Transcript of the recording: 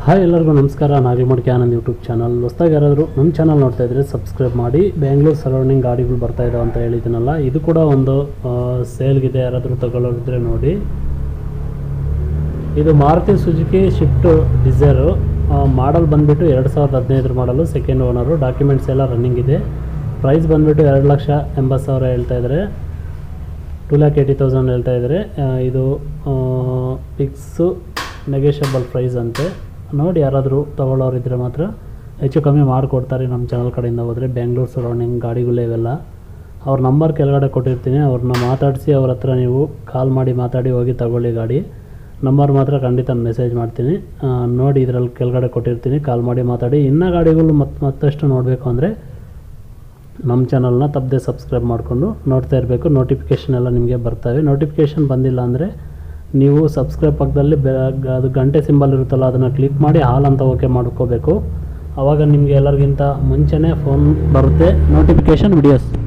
hi ಎಲ್ಲರಿಗೂ ನಮಸ್ಕಾರ ನಾಗಮಡಿಕೆ Anand YouTube channel ಹೊಸ್ದಾಗಿ ಯಾರಾದರೂ ನಮ್ಮ ಚಾನಲ್ ನೋಡ್ತಾ ಇದ್ರೆ ಸಬ್ಸ್ಕ್ರೈಬ್ ಮಾಡಿ ಬೆಂಗಳೂರು ಸರೌಂಡಿಂಗ್ ಗಾಡಿಗಳು ಬರ್ತಾ ಇದಾವೆ ಅಂತ ಹೇಳಿದ್ದೀನಲ್ಲ ಇದು ಕೂಡ ಒಂದು ಸೇಲ್ಗಿದೆ ಯಾರಾದರೂ ತಗೊಳ್ಳೋರಿದ್ರೆ ನೋಡಿ ಇದು Maruti Suzuki Swift Dzire model ಬಂದುಬಿಟ್ಟು ಎರಡು ಸಾವಿರದ ಹದಿನೈದರ ಮಾಡಲು ಸೆಕೆಂಡ್ ಓನರು ಡಾಕ್ಯುಮೆಂಟ್ಸ್ ಎಲ್ಲ ರನ್ನಿಂಗ್ ಇದೆ ಪ್ರೈಸ್ ಬಂದುಬಿಟ್ಟು ಎರಡು ಲಕ್ಷ ಎಂಬತ್ತು ಸಾವಿರ ಹೇಳ್ತಾ ಇದ್ದಾರೆ ಟೂ ಲ್ಯಾಕ್ ಏಯ್ಟಿ ತೌಸಂಡ್ ಹೇಳ್ತಾ ಇದ್ದಾರೆ ಆ, ಇದು ಫಿಕ್ಸು ನೆಗೆಷಬಲ್ ಪ್ರೈಸ್ ಅಂತೆ ನೋಡಿ ಯಾರಾದರೂ ತೊಗೊಳ್ಳೋರಿದ್ರೆ ಮಾತ್ರ ಹೆಚ್ಚು ಕಮ್ಮಿ ಮಾಡಿಕೊಡ್ತಾರೆ ನಮ್ಮ ಚಾನಲ್ ಕಡೆಯಿಂದ ಹೋದರೆ ಬೆಂಗಳೂರು ಸರೌಂಡಿಂಗ್ ಗಾಡಿಗಳೇ ಇವೆಲ್ಲ ಅವ್ರ ನಂಬರ್ ಕೆಳಗಡೆ ಕೊಟ್ಟಿರ್ತೀನಿ ಅವ್ರನ್ನ ಮಾತಾಡಿಸಿ ಅವ್ರ ಹತ್ರ ನೀವು ಕಾಲ್ ಮಾಡಿ ಮಾತಾಡಿ ಹೋಗಿ ತಗೊಳ್ಳಿ ಗಾಡಿ ನಂಬರ್ ಮಾತ್ರ ಖಂಡಿತ ಮೆಸೇಜ್ ಮಾಡ್ತೀನಿ ಆ, ನೋಡಿ ಇದರಲ್ಲಿ ಕೆಳಗಡೆ ಕೊಟ್ಟಿರ್ತೀನಿ ಕಾಲ್ ಮಾಡಿ ಮಾತಾಡಿ ಇನ್ನೂ ಗಾಡಿಗಳು ಮತ್ತೆ ಮತ್ತಷ್ಟು ನೋಡಬೇಕು ಅಂದರೆ ನಮ್ಮ ಚಾನಲ್ನ ತಪ್ಪದೆ ಸಬ್ಸ್ಕ್ರೈಬ್ ಮಾಡಿಕೊಂಡು ನೋಡ್ತಾ ಇರಬೇಕು ನೋಟಿಫಿಕೇಷನ್ ಎಲ್ಲ ನಿಮಗೆ ಬರ್ತವೆ ನೋಟಿಫಿಕೇಷನ್ ಬಂದಿಲ್ಲ ಅಂದರೆ ನೀವು ಸಬ್ಸ್ಕ್ರೈಬ್ ಪಕ್ಕದಲ್ಲಿ ಬೆ ಅದು ಗಂಟೆ ಸಿಂಬಲ್ ಇರುತ್ತಲ್ಲ ಅದನ್ನು ಕ್ಲಿಕ್ ಮಾಡಿ ಹಾಲ್ ಅಂತ ಓಕೆ ಮಾಡ್ಕೋಬೇಕು ಆವಾಗ ನಿಮಗೆ ಎಲ್ಲರಿಗಿಂತ ಮುಂಚೆನೇ ಫೋನ್ ಬರುತ್ತೆ ನೋಟಿಫಿಕೇಷನ್ ವಿಡಿಯೋಸ್